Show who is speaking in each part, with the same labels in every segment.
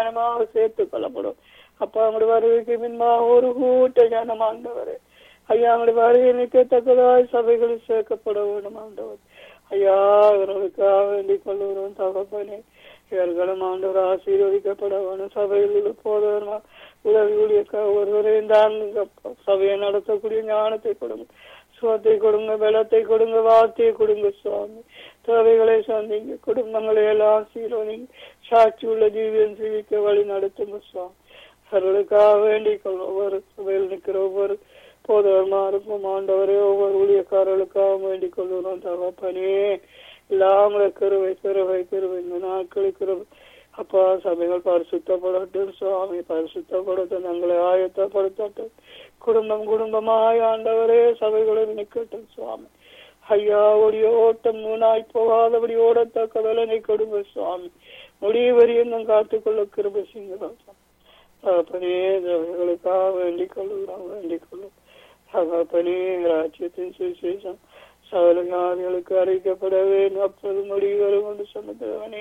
Speaker 1: ஞானமாக சேர்த்துக் கொள்ளப்படும் அப்பா அவங்களுடைய வருகைக்கு முன்பாக ஒரு கூட்ட ஞானம் ஆண்டவர் ஐயா அவங்களுடைய வருகை நிற்கத்தக்கதாய் சபைகளில் சேர்க்கப்பட வேண்டும் ஆண்டவர் ஐயா இவர்களுக்காக வேண்டிக் கொள்ளுகிறோம் தகப்பனே இவர்களும் ஆண்டவர் ஆசீர்வதிக்கப்பட வேணும் சபையில் போதவர்மா உதவி ஊழியக்க ஒருவரையும் தாங்குங்க சபையை நடத்தக்கூடிய ஞானத்தை கொடுங்க சுகத்தை கொடுங்க பலத்தை கொடுங்க வார்த்தையை கொடுங்க சுவாமி தேவைகளை சந்திங்க குடும்பங்களை எல்லாம் ஆசீர்வதிங்க சாட்சி உள்ள ஜீவியம் ஜீவிக்க வழி நடத்துங்க சுவாமி அவர்களுக்காக வேண்டிக் கொள் ஒவ்வொரு சபையில் நிற்கிற ஒவ்வொரு போதவர்மாருக்கும் ஆண்டவரே ஒவ்வொரு ஊழியக்காரர்களுக்காக வேண்டிக் கொள்கிறோம் தகப்பனே இல்லாமல கருவை கருவை கருவை இந்த நாட்களுக்கு கிருபை. அப்பா சபைகள் பரிசுத்தப்படட்டும் சுவாமி பரிசுத்தப்படட்டும் தங்களை ஆயத்தப்படுத்தட்டும் குடும்பம் குடும்பமாய் ஆண்டவரே சபைகளில் நிற்கட்டும் சுவாமி ஐயா ஒரு ஓட்டம் மூணாய் போகாதபடி ஓடத்தக்க பலனை கொடுங்க சுவாமி முடிவு வரையும் காத்துக்கொள்ள கிருப சிங்கிறோம் தகப்பனே தேவர்களுக்காக வேண்டிக் கொள்ளுகிறோம் வேண்டிக் கொள்ளும் தகப்பனே ராஜ்யத்தின் சுவிசேஷம் சகல ஞானிகளுக்கு அறிவிக்கப்பட வேண்டும் அப்போது முடிவு வரும் என்று சொன்ன தேவனே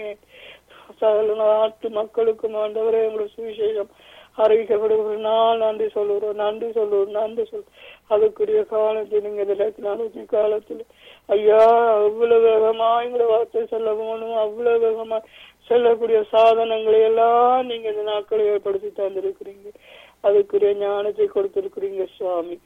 Speaker 1: சகல நாட்டு மக்களுக்கும் ஆண்டவரே உங்களுடைய சுவிசேஷம் அறிவிக்கப்படுகிற நாள் நன்றி சொல்லுகிறோம் நன்றி சொல்லுவோம் நன்றி சொல் அதுக்குரிய காலத்தில் நீங்க டெக்னாலஜி காலத்தில் ஐயா அவ்வளவு வேகமா எங்களை வார்த்தை சொல்ல போகணும் அவ்வளவு வேகமா செல்லக்கூடிய சாதனங்களை எல்லாம் நீங்க இந்த நாட்களை ஏற்படுத்தி தந்திருக்கிறீங்க அதுக்குரிய ஞானத்தை கொடுத்திருக்கிறீங்க சுவாமி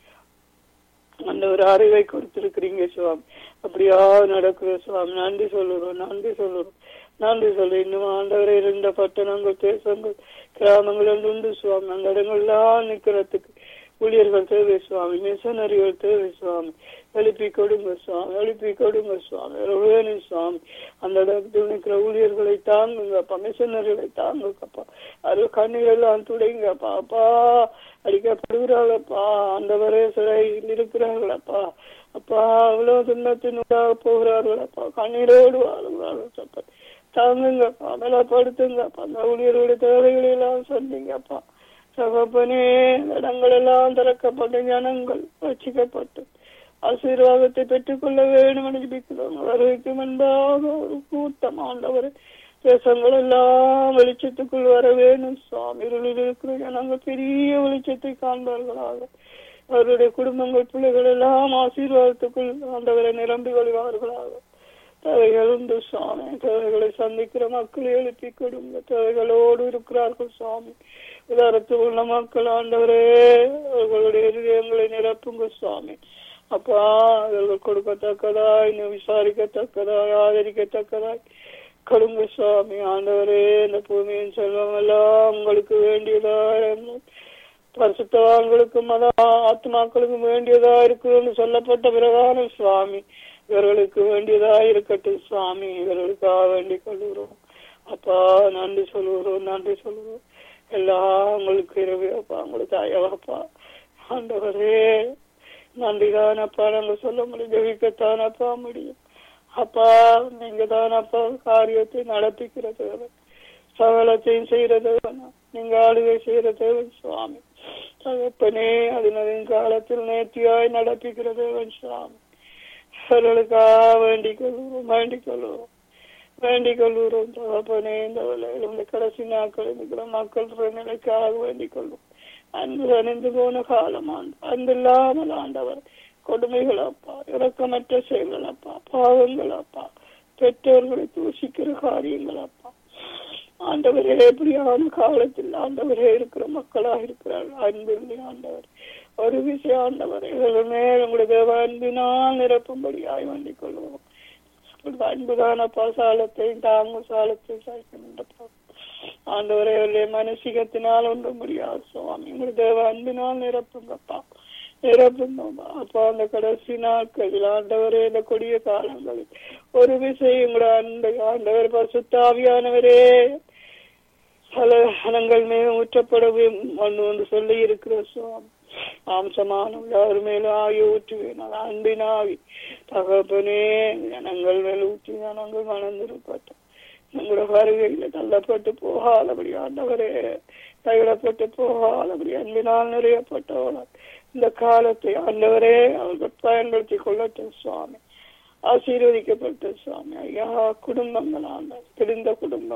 Speaker 1: அந்த ஒரு அறிவை கொடுத்திருக்கிறீங்க சுவாமி அப்படியா நடக்குது சுவாமி நன்றி சொல்லுறோம் நன்றி சொல்லுறோம் நன்றி சொல்லு இன்னும் ஆண்டவரை இருந்த பட்டணங்கள் தேசங்கள் கிராமங்கள் உண்டு சுவாமி அந்த இடங்கள்லாம் நிக்கிறதுக்கு ஊழியர்கள் தேவை சுவாமி மிஷனரிகள் தேவை சுவாமி எழுப்பி கொடுங்க சுவாமி எழுப்பி கொடுங்க சுவாமி வேணும் சுவாமி அந்த இடத்தில் நிற்கிற ஊழியர்களை தாங்குங்கப்பா மிஷனரிகளை தாங்குங்கப்பா அது கண்ணீர் எல்லாம் துடைங்கப்பா அப்பா அடிக்கப்படுகிறார்களப்பா ஆண்டவரே சிறையில் இருக்கிறார்களப்பா அப்பா அவ்வளவு துன்பத்தினுடாக போகிறார்களப்பா கண்ணீரோடு வாழ்கிறார்கள் சப்பா தாங்குங்கப்பா பலப்படுத்துங்கப்பா அந்த ஊழியர்களுடைய தேவைகளை எல்லாம் சொன்னீங்கப்பா சகப்பனே இடங்கள் எல்லாம் திறக்கப்பட்ட ஜனங்கள் ரட்சிக்கப்பட்டு ஆசீர்வாதத்தை பெற்றுக்கொள்ள வேண்டும் என்று ஜெபிக்கிறோம் வருகைக்கு முன்பாக ஒரு கூட்டம் ஆண்டவர் தேசங்கள் எல்லாம் வெளிச்சத்துக்குள் வர வேணும் சுவாமி இருளில் இருக்கிற ஜனங்கள் பெரிய வெளிச்சத்தை காண்பார்களாக அவருடைய குடும்பங்கள் பிள்ளைகள் எல்லாம் ஆசீர்வாதத்துக்குள் ஆண்டவரை நிரம்பி வழிவார்களாக தேவைகள் உண்டு சுவாமி தேவைகளை சந்திக்கிற மக்களை எழுப்பி கொடுங்க தேவைகளோடு இருக்கிறார்கள் சுவாமி உதாரத்தில் உள்ள மக்கள் ஆண்டவரே அவர்களுடைய இதயங்களை நிரப்புங்க சுவாமி அப்பா அவர்கள் கொடுக்கத்தக்கதாய் இன்னும் விசாரிக்கத்தக்கதாய் ஆதரிக்கத்தக்கதாய் கொடுங்க சுவாமி ஆண்டவரே இந்த பூமியின் செல்வம் எல்லாம் உங்களுக்கு வேண்டியதாய் பரிசுத்தவான்களுக்கும் அதான் ஆத்மாக்களுக்கும் வேண்டியதா இருக்குன்னு சொல்லப்பட்ட பிரகாரம் சுவாமி இவர்களுக்கு வேண்டியதா இருக்கட்டும் சுவாமி இவர்களுக்காக வேண்டிக் கொள்கிறோம் அப்பா நன்றி சொல்லுகிறோம் நன்றி சொல்லுகிறோம் எல்லாம் உங்களுக்கு இரவியப்பா உங்களுக்கு அயவாப்பா ஆண்டவரே நன்றிதானப்பா நாங்க சொல்ல முடியும் ஜெபிக்கத்தானப்பா முடியும் அப்பா நீங்க தானப்பா காரியத்தை நடப்பிக்கிற தேவன் சகலத்தையும் செய்யற தேவன் நீங்க ஆளுகை செய்யற தேவன் சுவாமி தகப்பனே அதனின் காலத்தில் நேர்த்தியாய் நடப்பிக்கிற தேவன் சுவாமி அவர்களுக்காக வேண்டிக் கொள்வோம் வேண்டிக் கொள்வோம் வேண்டிக் கொள்கிறோம் தகப்பனே இந்த வேலையில் இந்த கடைசி நாட்கள் இருக்கிற மக்கள் நிலைக்காக வேண்டிக் கொள்வோம் அன்பு அணிந்து போன காலம் ஆண்டு அன்பு இல்லாமல் ஆண்டவர் கொடுமைகள் அப்பா இறக்கமற்ற செயல்கள் அப்பா பாவங்கள் அப்பா பெற்றோர்களை தூசிக்கிற காரியங்கள் அப்பா ஆண்டவரே எப்படியான காலத்தில் ஆண்டவரே இருக்கிற மக்களாக இருக்கிறார்கள் அன்பில்லை ஆண்டவர் ஒரு விஷயம் ஆண்டவர் இவர்களுமே உங்களுடைய தேவ அன்பினால் நிரப்பும்படியாய் வேண்டிக் கொள்வோம் அன்புதானப்பா சாலத்தையும் தாங்கும் சாலத்தையும் சாய்க்கின்றப்பா ஆண்டவரே அவருடைய மனசிகத்தினால் ஒன்றும் முடியாது சுவாமி உங்களுடைய தேவ அன்பினால் நிரப்புங்கப்பா நிரப்புங்கப்பா அப்பா அந்த கடைசி நாட்களில் ஆண்டவரே இந்த கொடிய காலங்களில் ஒரு விஷயம் உங்களுடைய அன்பை ஆண்டவர் பசுத்தாவியானவரே பல அனங்கள் மேலும் ஊற்றப்படவே ஒன்று ஒன்று சொல்லி இருக்கிற சுவாமி மாம்சமான யார் மேலும் ஆகி ஊற்றுவேன் அது அன்பினாவி தகப்பனே ஜனங்கள் மேல் ஊற்றி ஜனங்கள் மணந்திருப்பட்டும் உங்களோட வருகையில தள்ளப்பட்டு போகாதபடி ஆண்டவரே கைவிடப்பட்டு போகாதபடி அன்பினால் நிறையப்பட்டவர்கள் இந்த காலத்தை ஆண்டவரே அவர்கள் பயன்படுத்தி கொள்ளட்டும் சுவாமி ஆசீர்வதிக்கப்பட்ட சுவாமி ஐயா குடும்பங்கள் ஆண்ட தெரிந்த குடும்பம்